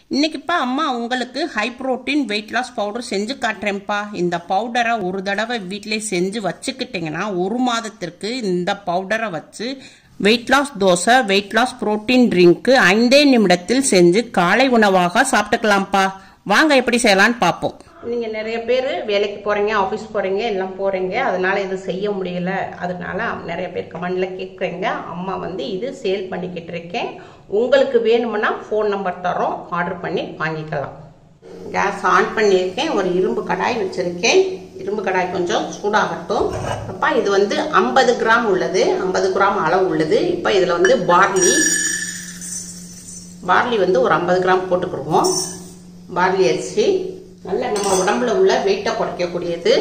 இன்னைக்குப்பா அம்மா உங்களுக்கு high protein weight loss powder செஞ்சு காட்டுறேன்ப்பா இந்த பவுடரை ஒரு தடவை வீட்டிலே செஞ்சு வச்சுக்கிட்டிங்கன்னா ஒரு மாதத்திற்கு இந்த பவுடரை வச்சு weight loss dosa weight loss protein ட்ரிங்க்கு ஐந்தே நிமிடத்தில் செஞ்சு காலை உணவாக சாப்பிட்டுக்கலாம்ப்பா வாங்க எப்படி செய்யலான்னு பார்ப்போம் நீங்க நிறைய பேர் வேலைக்கு போறீங்க ஆஃபீஸ் போறீங்க எல்லாம் போறீங்க அதனால இது செய்ய முடியல அதனால நிறைய பேர் கமெண்ட்ல கேட்குறீங்க அம்மா வந்து இது சேல் பண்ணிக்கிட்டு இருக்கேன் உங்களுக்கு வேணும்னா ஃபோன் நம்பர் தரோம் ஆர்டர் பண்ணி வாங்கிக்கலாம் கேஸ் ஆன் பண்ணியிருக்கேன் ஒரு இரும்பு கடாய் வச்சிருக்கேன் இரும்பு கடாய் கொஞ்சம் சூடாகட்டும் அப்பா இது வந்து ஐம்பது கிராம் உள்ளது ஐம்பது கிராம் அளவு உள்ளது இப்போ இதில் வந்து பார்லி பார்லி வந்து ஒரு ஐம்பது கிராம் போட்டுக்கிடுவோம் பார்லி அரிசி நல்ல நம்ம உடம்புல உள்ள வெயிட்டை குறைக்கக்கூடியது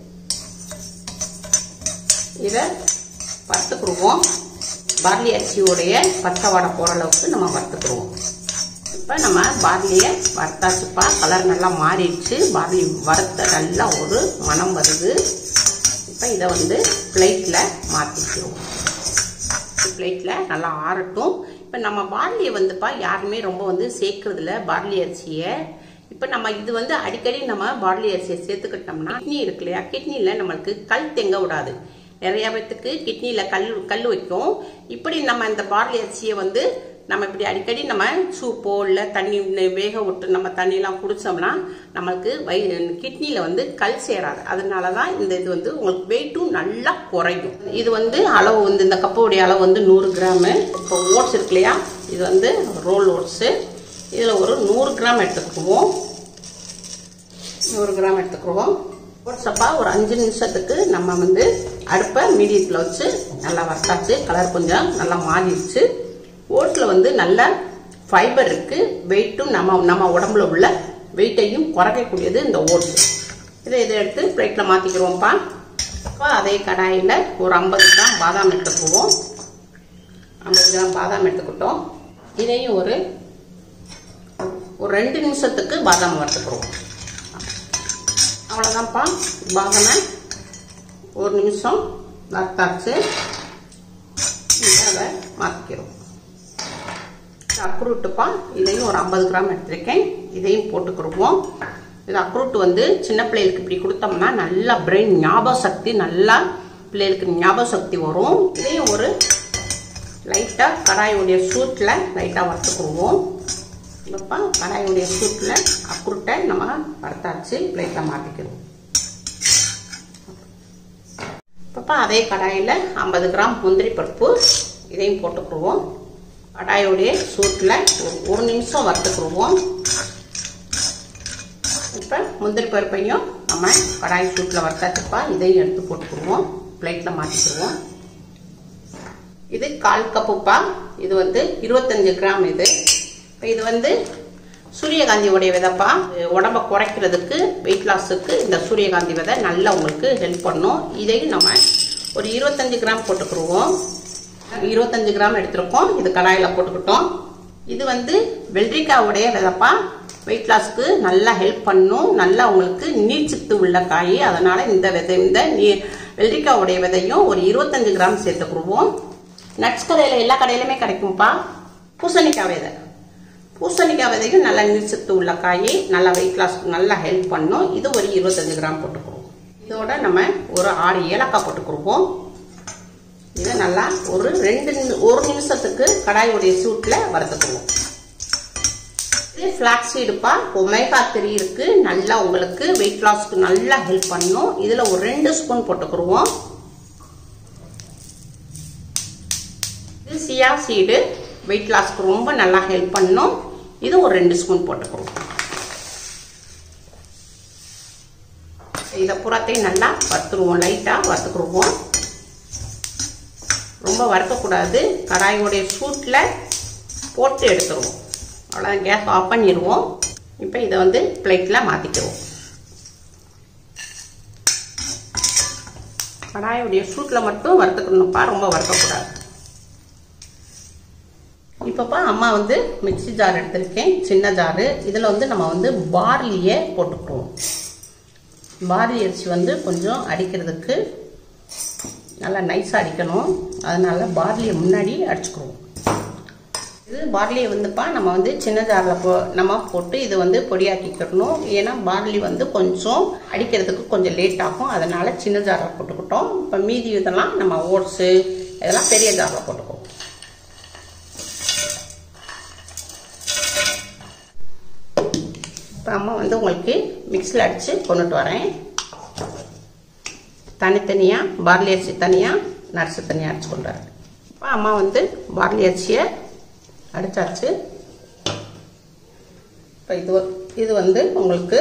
இதை வறுத்துக்குருவோம் பார்லி அரிசியோடைய பச்சை வாடை போகிற அளவுக்கு நம்ம வறுத்துக்குருவோம் இப்போ நம்ம பார்லியை வறுத்தாச்சுப்பா கலர் நல்லா மாறிடுச்சு பார்லி வறுத்த நல்லா ஒரு மனம் வருது இப்போ இதை வந்து பிளேட்டில் மாற்றிக்கிறோம் பிளேட்டில் நல்லா ஆறட்டும் இப்போ நம்ம பார்லியை வந்துப்பா யாருமே ரொம்ப வந்து சேர்க்கறதில்ல பார்லி அரிசியை இப்போ நம்ம இது வந்து அடிக்கடி நம்ம பார்லி அரிசியை சேர்த்துக்கிட்டோம்னா கிட்னி இருக்கு இல்லையா கிட்னியில் நம்மளுக்கு கல் தெங்க விடாது நிறைய பேர்த்துக்கு கிட்னியில் கல் கல் வைக்கும் இப்படி நம்ம இந்த பார்லி அரிசியை வந்து நம்ம இப்படி அடிக்கடி நம்ம சூப்போ இல்லை தண்ணி வேக விட்டு நம்ம தண்ணியெலாம் குடித்தோம்னா நம்மளுக்கு வை கிட்னியில் வந்து கல் சேராது அதனால தான் இந்த இது வந்து உங்களுக்கு வெயிட்டும் நல்லா குறையும் இது வந்து அளவு வந்து இந்த கப்போடைய அளவு வந்து நூறு கிராமு இப்போ ஓட்ஸ் இருக்கு இல்லையா இது வந்து ரோல் ஓட்ஸு இதில் ஒரு நூறு கிராம் எடுத்துக்குவோம் நூறு கிராம் எடுத்துக்குவோம் ஓட்ஸப்பா ஒரு அஞ்சு நிமிஷத்துக்கு நம்ம வந்து அடுப்பை மீடியத்தில் வச்சு நல்லா வறுத்தாச்சு கலர் கொஞ்சம் நல்லா மாறிடுச்சு ஓட்ஸில் வந்து நல்ல ஃபைபர் இருக்கு வெயிட்டும் நம்ம நம்ம உடம்புல உள்ள வெயிட்டையும் குறைக்கக்கூடியது இந்த ஓட்ஸ் இதை இதை எடுத்து பிளேட்டில் மாற்றிக்கிறோம்ப்பா இப்போ அதே கடாயில் ஒரு ஐம்பது கிராம் பாதாம் எடுத்துக்குவோம் ஐம்பது கிராம் பாதாம் எடுத்துக்கிட்டோம் இதையும் ஒரு ஒரு ரெண்டு நிமிஷத்துக்கு பாதாம் வறுத்துக்கிறோம் அவ்வளோதான்ப்பா பாதாமை ஒரு நிமிஷம் வறுத்தாச்சு அதை மாற்றிக்கிறோம் அக்ரூட்டுப்பா இதையும் ஒரு ஐம்பது கிராம் எடுத்திருக்கேன் இதையும் போட்டுக்கிடுவோம் இது அக்ரூட் வந்து சின்ன பிள்ளைகளுக்கு இப்படி கொடுத்தோம்னா நல்லா பிரெயின் ஞாபக சக்தி நல்லா பிள்ளைகளுக்கு ஞாபக சக்தி வரும் இதையும் ஒரு லைட்டாக கடாயுடைய சூட்டில் லைட்டாக வறுத்துக்கிடுவோம் இப்பப்பா கடாயுடைய சூட்டில் அக்ரூட்டை நம்ம வறுத்தாச்சு பிளேட்டில் மாற்றிக்கிறோம் இப்பப்பா அதே கடாயில் ஐம்பது கிராம் முந்திரி பருப்பு இதையும் போட்டுக்கிடுவோம் கடாயோடைய சூட்டில் ஒரு ஒரு நிமிஷம் வறுத்துக்கிடுவோம் இப்போ முந்திரி பருப்பையும் நம்ம கடாய் சூட்டில் வறுத்தாச்சுப்பா இதையும் எடுத்து போட்டுக்கிடுவோம் பிளேட்டில் மாற்றிக்கிடுவோம் இது கால் கப்புப்பா இது வந்து இருபத்தஞ்சு கிராம் இது இப்போ இது வந்து சூரியகாந்தியோடைய விதைப்பா உடம்ப குறைக்கிறதுக்கு வெயிட் லாஸுக்கு இந்த சூரியகாந்தி விதை நல்லா உங்களுக்கு ஹெல்ப் பண்ணும் இதையும் நம்ம ஒரு இருபத்தஞ்சு கிராம் போட்டுக்கிடுவோம் இருபத்தஞ்சு கிராம் எடுத்திருக்கோம் இது கடாயில் போட்டுக்கிட்டோம் இது வந்து வெள்ளரிக்காவுடைய விதைப்பா வெயிட் லாஸ்க்கு நல்லா ஹெல்ப் பண்ணும் நல்லா உங்களுக்கு நீர்ச்சத்து உள்ள காய் அதனால இந்த விதை இந்த நீ வெள்ளரிக்காவுடைய விதையும் ஒரு இருபத்தஞ்சு கிராம் சேர்த்துக்கிடுவோம் நட்ஸ் கடையில் எல்லா கடையிலுமே கிடைக்கும்ப்பா பூசணிக்காய் விதை பூசணிக்காய் விதையும் நல்லா நீர்ச்சத்து உள்ள காய் நல்லா வெயிட் லாஸ்க்கு நல்லா ஹெல்ப் பண்ணும் இது ஒரு இருபத்தஞ்சு கிராம் போட்டுக்கிறோம் இதோட நம்ம ஒரு ஆறு ஏலக்காய் போட்டுக்கிடுவோம் இதை நல்லா ஒரு ரெண்டு ஒரு நிமிஷத்துக்கு கடாயுடைய சூட்டில் வறுத்துக்குவோம் இது ஃப்ளாக் சீடுப்பா ஒமேகா த்ரீ இருக்கு நல்லா உங்களுக்கு வெயிட் லாஸ்க்கு நல்லா ஹெல்ப் பண்ணும் இதில் ஒரு ரெண்டு ஸ்பூன் போட்டுக்கிடுவோம் இது சியா சீடு வெயிட் லாஸ்க்கு ரொம்ப நல்லா ஹெல்ப் பண்ணும் இது ஒரு ரெண்டு ஸ்பூன் போட்டுக்கிறோம் இதை புறத்தையும் நல்லா வறுத்துருவோம் லைட்டாக வறுத்துக்குருவோம் ரொம்ப வறுக்கக்கூடாது கடாயோடைய சூட்டில் போட்டு எடுத்துருவோம் அவ்வளோதான் கேஸ் ஆஃப் பண்ணிடுவோம் இப்போ இதை வந்து பிளேட்டில் மாற்றிக்கிடுவோம் கடாயோடைய சூட்டில் மட்டும் வறுத்துக்கணும்ப்பா ரொம்ப வறுக்கக்கூடாது இப்போப்பா அம்மா வந்து மிக்சி ஜார் எடுத்திருக்கேன் சின்ன ஜாரு இதில் வந்து நம்ம வந்து பார்லியை போட்டுக்குவோம் பார்லி அரிசி வந்து கொஞ்சம் அடிக்கிறதுக்கு நல்லா நைஸாக அடிக்கணும் அதனால பார்லியை முன்னாடி அடிச்சுக்குருவோம் இது பார்லியை வந்துப்பா நம்ம வந்து சின்ன ஜாரில் போ நம்ம போட்டு இது வந்து பொடியாக்கிக்கிறணும் ஏன்னா பார்லி வந்து கொஞ்சம் அடிக்கிறதுக்கு கொஞ்சம் லேட் ஆகும் அதனால சின்ன ஜாரில் போட்டுக்கிட்டோம் இப்போ மீதி இதெல்லாம் நம்ம ஓட்ஸு இதெல்லாம் பெரிய ஜாரில் போட்டுக்குவோம் இப்போ அம்மா வந்து உங்களுக்கு மிக்ஸில் அடித்து கொண்டுட்டு வரேன் தனித்தனியாக பார்லி அரிசி தனியாக நர்ஸு தனியாக அடிச்சு கொண்டு வரேன் இப்போ அம்மா வந்து பார்லி அரிசியை அடித்தாச்சு இப்போ இது இது வந்து உங்களுக்கு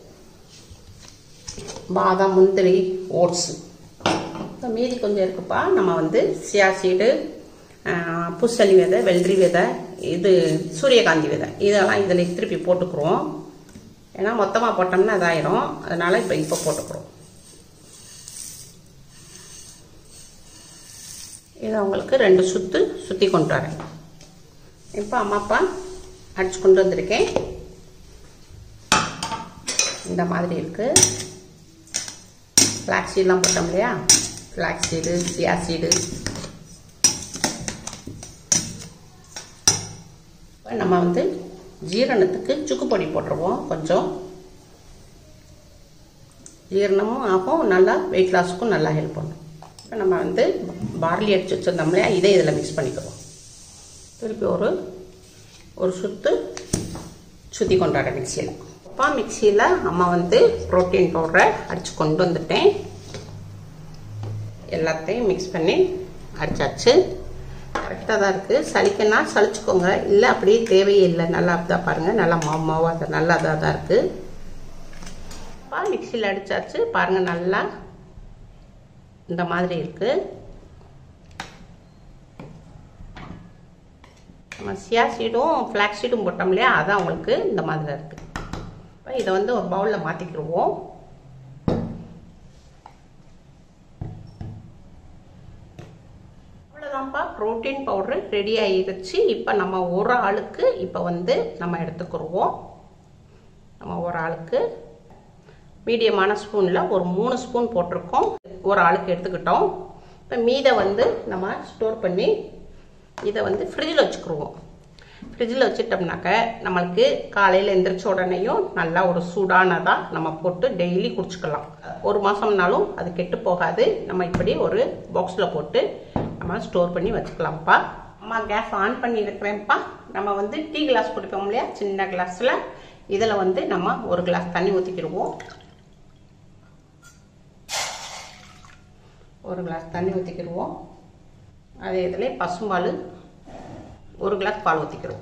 பாதாம் முந்திரி ஓட்ஸு இப்போ மீதி கொஞ்சம் இருக்குப்பா நம்ம வந்து சியா சீடு புசலி விதை வெள்ளரி விதை இது சூரியகாந்தி விதை இதெல்லாம் இதில் திருப்பி போட்டுக்குருவோம் ஏன்னா மொத்தமாக போட்டோம்னா இதாயிரும் அதனால் இப்போ இப்போ போட்டுக்கிறோம் இதை உங்களுக்கு ரெண்டு சுற்று சுற்றி கொண்டு வரேன் இப்போ அம்மா அப்பா அடிச்சு கொண்டு வந்திருக்கேன் இந்த மாதிரி இருக்கு ஃப்ளாக் சீடெலாம் போட்டோம் இல்லையா ஃப்ளாக் சீடு சியா சீடு நம்ம வந்து ஜீரணத்துக்கு சுக்கு பொடி போட்டுருவோம் கொஞ்சம் ஜீரணமும் ஆகும் நல்லா வெயிட் லாஸுக்கும் நல்லா ஹெல்ப் பண்ணும் இப்போ நம்ம வந்து பார்லி அடிச்சு வச்சுருந்தோம் இல்லையா இதை இதில் மிக்ஸ் பண்ணிக்கிறோம் திருப்பி ஒரு ஒரு சுத்து சுற்றி கொண்டாட மிக்சியில் அப்பா மிக்சியில் அம்மா வந்து ப்ரோட்டீன் பவுடரை அடித்து கொண்டு வந்துட்டேன் எல்லாத்தையும் மிக்ஸ் பண்ணி அடிச்சாச்சு கரெக்டாக தான் இருக்குது சளிக்கன்னா சளிச்சுக்கோங்க இல்லை அப்படியே தேவையே இல்லை நல்லா தான் பாருங்கள் நல்லா மாவு மாவாக அது நல்லா தான் தான் இருக்குது அப்பா மிக்சியில் அடித்தாச்சு பாருங்கள் நல்லா இந்த மாதிரி இருக்குது நம்ம சியா சீடும் ஃப்ளாக் சீடும் போட்டோம் இல்லையா அதான் உங்களுக்கு இந்த மாதிரி இருக்குது இப்போ இதை வந்து ஒரு பவுலில் மாற்றிக்கிடுவோம் அவ்வளோதான்ப்பா ப்ரோட்டீன் பவுடர் ரெடி ஆகிடுச்சு இப்போ நம்ம ஒரு ஆளுக்கு இப்போ வந்து நம்ம எடுத்துக்கிடுவோம் நம்ம ஒரு ஆளுக்கு மீடியமான ஸ்பூனில் ஒரு மூணு ஸ்பூன் போட்டிருக்கோம் ஒரு ஆளுக்கு எடுத்துக்கிட்டோம் இப்போ மீதை வந்து நம்ம ஸ்டோர் பண்ணி இதை வந்து ஃப்ரிட்ஜில் வச்சுக்கிடுவோம் ஃப்ரிட்ஜில் வச்சுட்டோம்னாக்க நம்மளுக்கு காலையில் எந்திரிச்ச உடனேயும் நல்லா ஒரு சூடானதாக நம்ம போட்டு டெய்லி குடிச்சுக்கலாம் ஒரு மாதம்னாலும் அது கெட்டு போகாது நம்ம இப்படி ஒரு பாக்ஸில் போட்டு நம்ம ஸ்டோர் பண்ணி வச்சுக்கலாம்ப்பா அம்மா கேஸ் ஆன் பண்ணி இருக்கிறேன்ப்பா நம்ம வந்து டீ கிளாஸ் குடிப்போம் இல்லையா சின்ன கிளாஸில் இதில் வந்து நம்ம ஒரு கிளாஸ் தண்ணி ஊற்றிக்கிடுவோம் ஒரு கிளாஸ் தண்ணி ஊற்றிக்கிடுவோம் அதே இதில் பசும்பால் ஒரு கிளாஸ் பால் ஊற்றிக்கிறோம்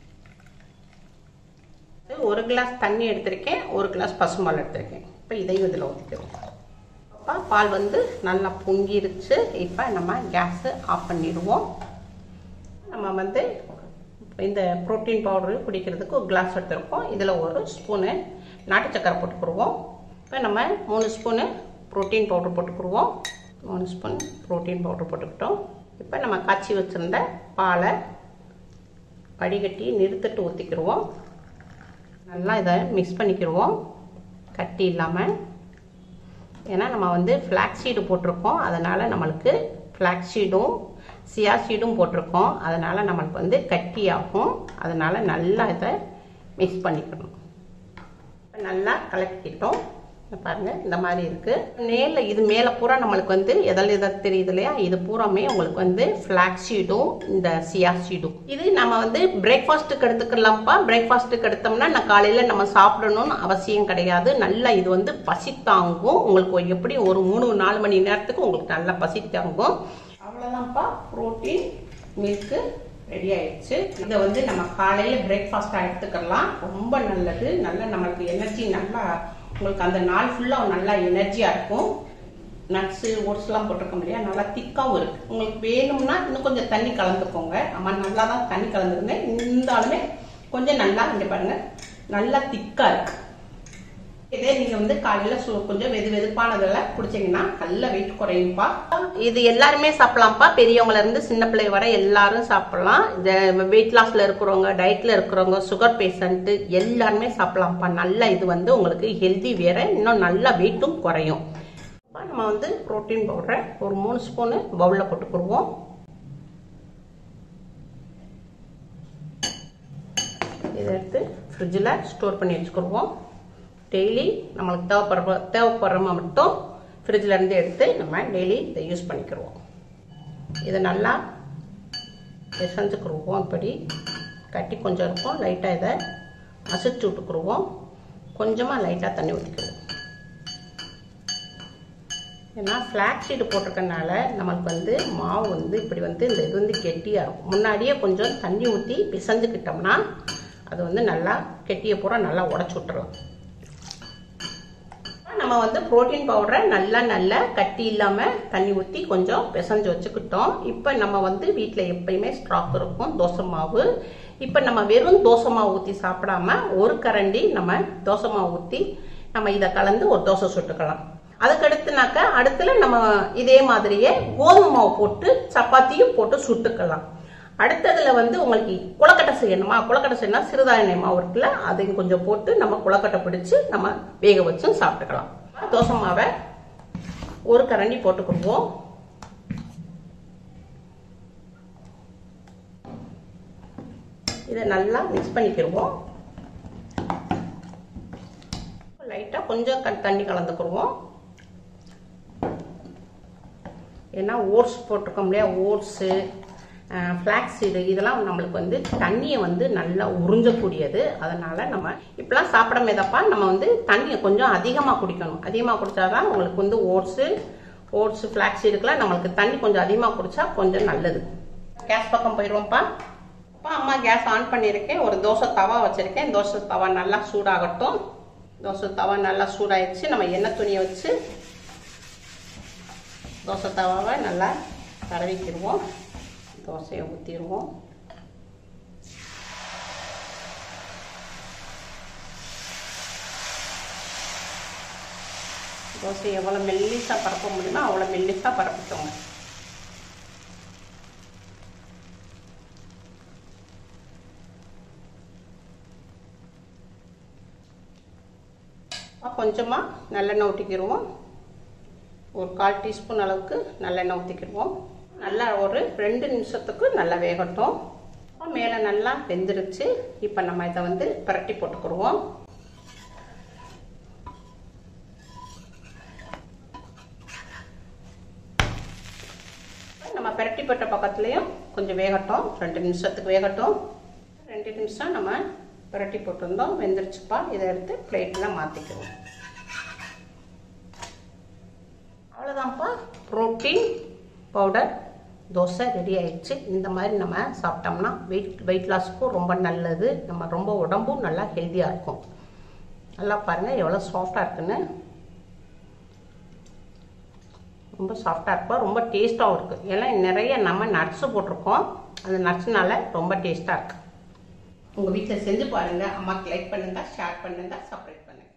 ஒரு கிளாஸ் தண்ணி எடுத்திருக்கேன் ஒரு கிளாஸ் பசும்பால் எடுத்திருக்கேன் இப்போ இதையும் இதில் ஊற்றிக்கிறோம் அப்போ பால் வந்து நல்லா பொங்கிருச்சு இப்போ நம்ம கேஸு ஆஃப் பண்ணிடுவோம் நம்ம வந்து இந்த ப்ரோட்டீன் பவுடரு குடிக்கிறதுக்கு ஒரு கிளாஸ் எடுத்துருக்கோம் இதில் ஒரு ஸ்பூனு நாட்டு சக்கரை போட்டுக்கிடுவோம் இப்போ நம்ம மூணு ஸ்பூனு ப்ரோட்டீன் பவுடர் போட்டுக்கிடுவோம் மூணு ஸ்பூன் ப்ரோட்டீன் பவுடர் போட்டுக்கிட்டோம் இப்போ நம்ம காய்ச்சி வச்சுருந்த பாலை வடிகட்டி நிறுத்திட்டு ஊற்றிக்கிடுவோம் நல்லா இதை மிக்ஸ் பண்ணிக்கிடுவோம் கட்டி இல்லாமல் ஏன்னா நம்ம வந்து ஃப்ளாக் சீடு போட்டிருக்கோம் அதனால் நம்மளுக்கு ஃப்ளாக் சீடும் சியா சீடும் போட்டிருக்கோம் அதனால் நம்மளுக்கு வந்து கட்டி ஆகும் அதனால் நல்லா இதை மிக்ஸ் பண்ணிக்கணும் நல்லா கலக்கிட்டோம் பாருங்கள் இந்த மாதிரி இருக்குது நேரில் இது மேலே பூரா நம்மளுக்கு வந்து எதில் எதை தெரியுது இல்லையா இது பூராமே உங்களுக்கு வந்து ஃப்ளாக் ஷீடும் இந்த சியா ஷீடும் இது நம்ம வந்து பிரேக்ஃபாஸ்ட்டுக்கு எடுத்துக்கலாம்ப்பா பிரேக்ஃபாஸ்ட்டுக்கு எடுத்தோம்னா நான் காலையில் நம்ம சாப்பிடணும்னு அவசியம் கிடையாது நல்லா இது வந்து பசி தாங்கும் உங்களுக்கு எப்படி ஒரு மூணு நாலு மணி நேரத்துக்கு உங்களுக்கு நல்லா பசி தாங்கும் அவ்வளோதான்ப்பா ப்ரோட்டீன் மில்க்கு ரெடி ஆயிடுச்சு இதை வந்து நம்ம காலையில் பிரேக்ஃபாஸ்ட்டாக எடுத்துக்கலாம் ரொம்ப நல்லது நல்லா நம்மளுக்கு எனர்ஜி நல்லா உங்களுக்கு அந்த நாள் ஃபுல்லாக நல்லா எனர்ஜியாக இருக்கும் நட்ஸு ஓட்ஸ்லாம் போட்டிருக்கோம் இல்லையா நல்லா திக்காகவும் இருக்குது உங்களுக்கு வேணும்னா இன்னும் கொஞ்சம் தண்ணி கலந்துக்கோங்க அம்மா நல்லா தான் தண்ணி கலந்துருங்க இருந்தாலுமே கொஞ்சம் நல்லா இங்கே பாருங்கள் நல்லா திக்காக இருக்குது இதே நீங்க வந்து காலையில கொஞ்சம் வெது வெதுப்பானதெல்லாம் குடிச்சீங்கன்னா நல்ல வெயிட் குறையும்பா இது எல்லாருமே சாப்பிடலாம்ப்பா பெரியவங்கள இருந்து சின்ன பிள்ளை வரை எல்லாரும் சாப்பிடலாம் இந்த வெயிட் லாஸ்ல இருக்கிறவங்க டயட்ல இருக்கிறவங்க சுகர் பேஷண்ட் எல்லாருமே சாப்பிடலாம்ப்பா நல்லா இது வந்து உங்களுக்கு ஹெல்தி வேற இன்னும் நல்லா வெயிட்டும் குறையும் நம்ம வந்து ப்ரோட்டீன் பவுடரை ஒரு மூணு ஸ்பூனு பவுலில் போட்டுக்கிடுவோம் இதை எடுத்து ஃப்ரிட்ஜில் ஸ்டோர் பண்ணி வச்சுக்கிடுவோம் டெய்லி நம்மளுக்கு தேவைப்படுற தேவைப்படுற மட்டும் ஃப்ரிட்ஜில் இருந்து எடுத்து நம்ம டெய்லி இதை யூஸ் பண்ணிக்கிடுவோம் இதை நல்லா பிசைஞ்சுக்கிடுவோம் இப்படி கட்டி கொஞ்சம் இருக்கும் லைட்டாக இதை மசிச்சு விட்டுக்குருவோம் கொஞ்சமாக லைட்டாக தண்ணி ஊற்றிக்கிடுவோம் ஏன்னா ஃப்ளாக் சீடு போட்டிருக்கனால நம்மளுக்கு வந்து மாவு வந்து இப்படி வந்து இந்த இது வந்து கெட்டியாக இருக்கும் முன்னாடியே கொஞ்சம் தண்ணி ஊற்றி பிசைஞ்சுக்கிட்டோம்னா அது வந்து நல்லா கெட்டியை பூரா நல்லா உடச்சி விட்டுறலாம் நம்ம வந்து புரோட்டீன் பவுடரை நல்லா நல்லா கட்டி இல்லாமல் தண்ணி ஊற்றி கொஞ்சம் பிசைஞ்சு வச்சுக்கிட்டோம் இப்போ நம்ம வந்து வீட்டில் எப்பயுமே ஸ்டாக் இருக்கும் தோசை மாவு இப்போ நம்ம வெறும் தோசை மாவு ஊற்றி சாப்பிடாம ஒரு கரண்டி நம்ம தோசை மாவு ஊற்றி நம்ம இதை கலந்து ஒரு தோசை சுட்டுக்கலாம் அதுக்கடுத்துனாக்க அடுத்துல நம்ம இதே மாதிரியே கோதுமை மாவு போட்டு சப்பாத்தியும் போட்டு சுட்டுக்கலாம் அடுத்ததுல வந்து உங்களுக்கு குளக்கட்டை செய்யணுமா குளக்கட்டை செய்யணும் சிறுதானிய மாவு இருக்குல்ல அதையும் கொஞ்சம் போட்டு நம்ம குளக்கட்டை பிடிச்சு நம்ம வேக வச்சும் சாப்பிட்டுக்கலாம் தோசை மாவை ஒரு கரண்டி போட்டுக்கிடுவோம் இதை நல்லா மிக்ஸ் பண்ணிக்கிடுவோம் லைட்டாக கொஞ்சம் தண்ணி கலந்துக்கிடுவோம் ஏன்னா ஓட்ஸ் போட்டிருக்கோம் இல்லையா ஓட்ஸு ஃப்ளாக்ஸ் சீடு இதெல்லாம் நம்மளுக்கு வந்து தண்ணியை வந்து நல்லா உறிஞ்சக்கூடியது அதனால நம்ம இப்பெல்லாம் சாப்பிட மேதப்பா நம்ம வந்து தண்ணியை கொஞ்சம் அதிகமாக குடிக்கணும் அதிகமாக குடிச்சாதான் உங்களுக்கு வந்து ஓட்ஸு ஓட்ஸ் ஃப்ளாக்ஸ் சீடுக்கெல்லாம் நம்மளுக்கு தண்ணி கொஞ்சம் அதிகமாக குடிச்சா கொஞ்சம் நல்லது கேஸ் பக்கம் போயிடுவோம்ப்பா அப்பா அம்மா கேஸ் ஆன் பண்ணியிருக்கேன் ஒரு தோசை தவா வச்சுருக்கேன் தோசை தவா நல்லா சூடாகட்டும் தோசை தவா நல்லா சூடாயிடுச்சு நம்ம எண்ணெய் துணியை வச்சு தோசை தவாவை நல்லா தடவிக்கிடுவோம் தோசையை ஊற்றிடுவோம் தோசை எவ்வளோ மெல்லிசாக பரப்ப முடியுமோ அவ்வளோ மெல்லிசாக பரப்பிக்கோங்க கொஞ்சமாக நல்லெண்ணெய் ஊற்றிக்கிடுவோம் ஒரு கால் டீஸ்பூன் அளவுக்கு நல்லெண்ணெய் ஊற்றிக்கிடுவோம் நல்லா ஒரு ரெண்டு நிமிஷத்துக்கு நல்லா வேகட்டும் மேலே நல்லா வெந்துருச்சு இப்போ நம்ம இதை வந்து பிரட்டி போட்டுக்கிடுவோம் நம்ம பிரட்டி போட்ட பக்கத்துலேயும் கொஞ்சம் வேகட்டும் ரெண்டு நிமிஷத்துக்கு வேகட்டும் ரெண்டு நிமிஷம் நம்ம பிரட்டி போட்டிருந்தோம் வெந்துருச்சுப்பா இதை எடுத்து பிளேட்டில் மாற்றிக்குவோம் அவ்வளோதான்ப்பா ப்ரோட்டீன் பவுடர் தோசை ரெடி ஆயிடுச்சு இந்த மாதிரி நம்ம சாப்பிட்டோம்னா வெயிட் வெயிட் லாஸ்க்கும் ரொம்ப நல்லது நம்ம ரொம்ப உடம்பும் நல்லா ஹெல்த்தியாக இருக்கும் நல்லா பாருங்கள் எவ்வளோ சாஃப்டாக இருக்குன்னு ரொம்ப சாஃப்டாக இருக்கும் ரொம்ப டேஸ்ட்டாகவும் இருக்குது ஏன்னா நிறைய நம்ம நட்ஸு போட்டிருக்கோம் அந்த நட்ஸ்னால ரொம்ப டேஸ்ட்டாக இருக்குது உங்கள் வீட்டில் செஞ்சு பாருங்கள் அம்மாக்கு லைக் பண்ணுங்கள் ஷேர் பண்ணுங்கள் சப்ஸ்கிரைப் பண்ணுங்கள்